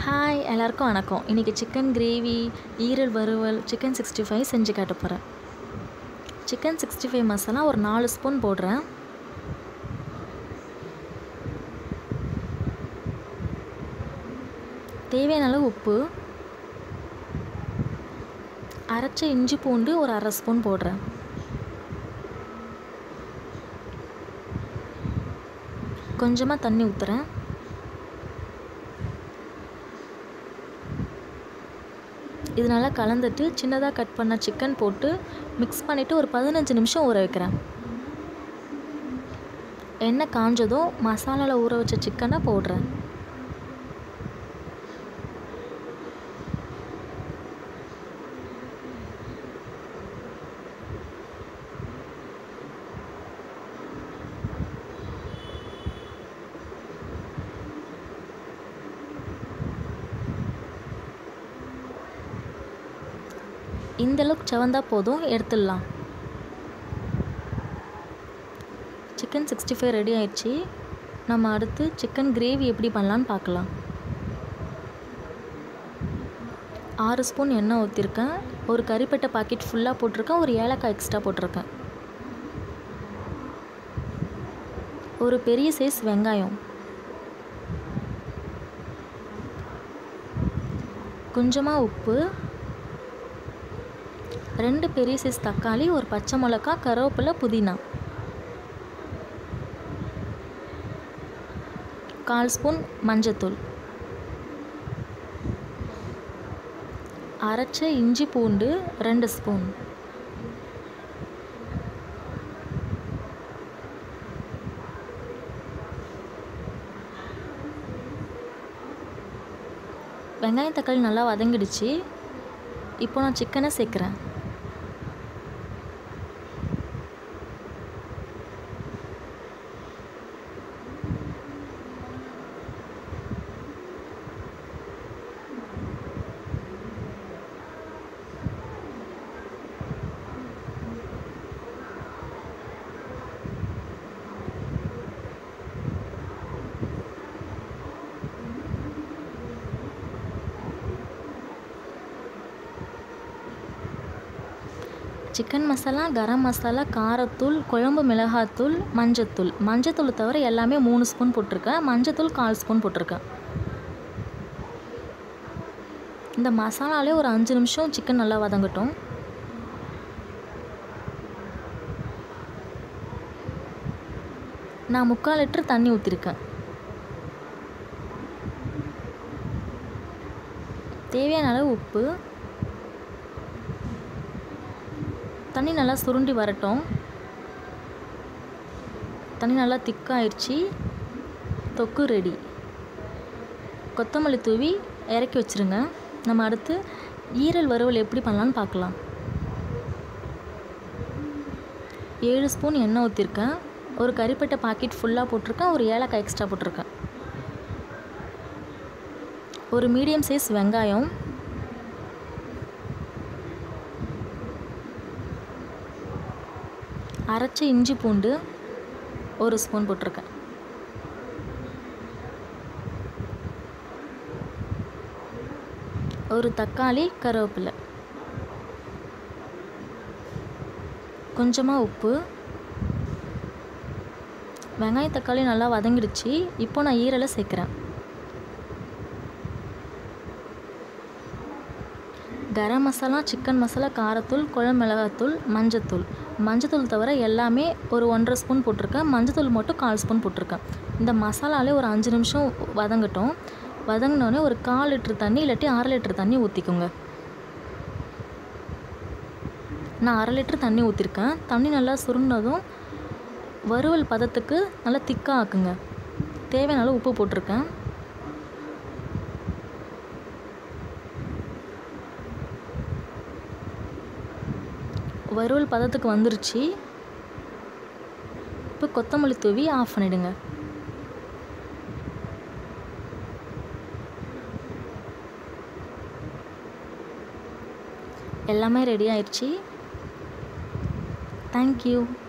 hi எல்லாருக்கும் வணக்கம் இன்றைக்கி சிக்கன் கிரேவி ஈரல் வறுவல் சிக்கன் சிக்ஸ்டி ஃபைவ் செஞ்சு காட்ட போகிறேன் சிக்கன் சிக்ஸ்டி ஃபைவ் மசாலா ஒரு நாலு ஸ்பூன் போடுறேன் தேவையான அளவு உப்பு அரைச்ச இஞ்சி பூண்டு ஒரு அரை ஸ்பூன் போடுறேன் கொஞ்சமாக தண்ணி ஊற்றுறேன் இது நல்லா கலந்துட்டு சின்னதாக கட் பண்ண சிக்கன் போட்டு மிக்ஸ் பண்ணிவிட்டு ஒரு பதினஞ்சு நிமிஷம் ஊற வைக்கிறேன் எண்ணெய் காஞ்சதும் மசாலாவில் ஊற வச்ச சிக்கனை போடுறேன் இந்தளவுக்கு செவந்தா போதும் எடுத்துடலாம் சிக்கன் சிக்ஸ்டி ஃபைவ் ரெடி ஆயிடுச்சு நம்ம அடுத்து சிக்கன் கிரேவி எப்படி பண்ணலான்னு பார்க்கலாம் ஆறு ஸ்பூன் எண்ணெய் ஊற்றிருக்கேன் ஒரு கறிப்பட்டை பாக்கெட் ஃபுல்லாக போட்டிருக்கேன் ஒரு ஏலக்காய் எக்ஸ்ட்ரா போட்டிருக்கேன் ஒரு பெரிய சைஸ் வெங்காயம் கொஞ்சமாக உப்பு ரெண்டு பெரிய சைஸ் தக்காளி ஒரு பச்சை மிளகா கருவேப்பிலை புதினா கால் ஸ்பூன் மஞ்சத்தூள் அரைச்ச இஞ்சி பூண்டு ரெண்டு ஸ்பூன் வெங்காயம் தக்காளி நல்லா வதங்கிடுச்சு இப்போ நான் சிக்கனை சேர்க்குறேன் சிக்கன் மசாலா கரம் மசாலா காரத்தூள் குழம்பு மிளகாத்தூள் மஞ்சத்தூள் மஞ்சத்தூள் தவிர எல்லாமே மூணு ஸ்பூன் போட்டிருக்கேன் மஞ்சத்தூள் கால் ஸ்பூன் போட்டிருக்கேன் இந்த மசாலாலே ஒரு அஞ்சு நிமிஷம் சிக்கன் நல்லா வதங்கட்டும் நான் முக்கால் லிட்டர் தண்ணி ஊற்றிருக்கேன் தேவையான அளவு உப்பு தண்ணி நல்லா சுருண்டி வரட்டும் தண்ணி நல்லா திக்காயிடுச்சு தொக்கு ரெடி கொத்தமல்லி தூவி இறக்கி வச்சுருங்க நம்ம அடுத்து ஈரல் வறுவல் எப்படி பண்ணலான்னு பார்க்கலாம் ஏழு ஸ்பூன் எண்ணெய் ஊற்றிருக்கேன் ஒரு கறிப்பட்டை பாக்கெட் ஃபுல்லாக போட்டிருக்கேன் ஒரு ஏலக்காய் எக்ஸ்ட்ரா போட்டிருக்கேன் ஒரு மீடியம் சைஸ் வெங்காயம் அரைச்ச இஞ்சி பூண்டு ஒரு ஸ்பூன் போட்டிருக்கேன் ஒரு தக்காளி கருவேப்பிலை கொஞ்சமாக உப்பு வெங்காய தக்காளி நல்லா வதங்கிடுச்சு இப்போ நான் ஈரலை சேர்க்குறேன் கரம் மசாலா சிக்கன் மசாலா காரத்தூள் குழம்பு மிளகாத்தூள் மஞ்சத்தூள் மஞ்சத்தூள் தவிர எல்லாமே ஒரு ஒன்றரை ஸ்பூன் போட்டிருக்கேன் மஞ்சத்தூள் மட்டும் கால் ஸ்பூன் போட்டிருக்கேன் இந்த மசாலாலே ஒரு அஞ்சு நிமிஷம் வதங்கட்டும் வதங்கினோடனே ஒரு கால் லிட்ரு தண்ணி இல்லாட்டி அரை லிட்ரு தண்ணி ஊற்றிக்கோங்க நான் அரை லிட்ரு தண்ணி ஊற்றிருக்கேன் தண்ணி நல்லா சுருண்டதும் வறுவல் பதத்துக்கு நல்லா திக்காக ஆக்குங்க தேவையான அளவு உப்பு போட்டிருக்கேன் வறுவல் பதத்துக்கு வந்துருச்சு இப்போ கொத்தமல்லி தூவி ஆஃப் பண்ணிவிடுங்க எல்லாமே ரெடி ஆயிடுச்சு தேங்க்யூ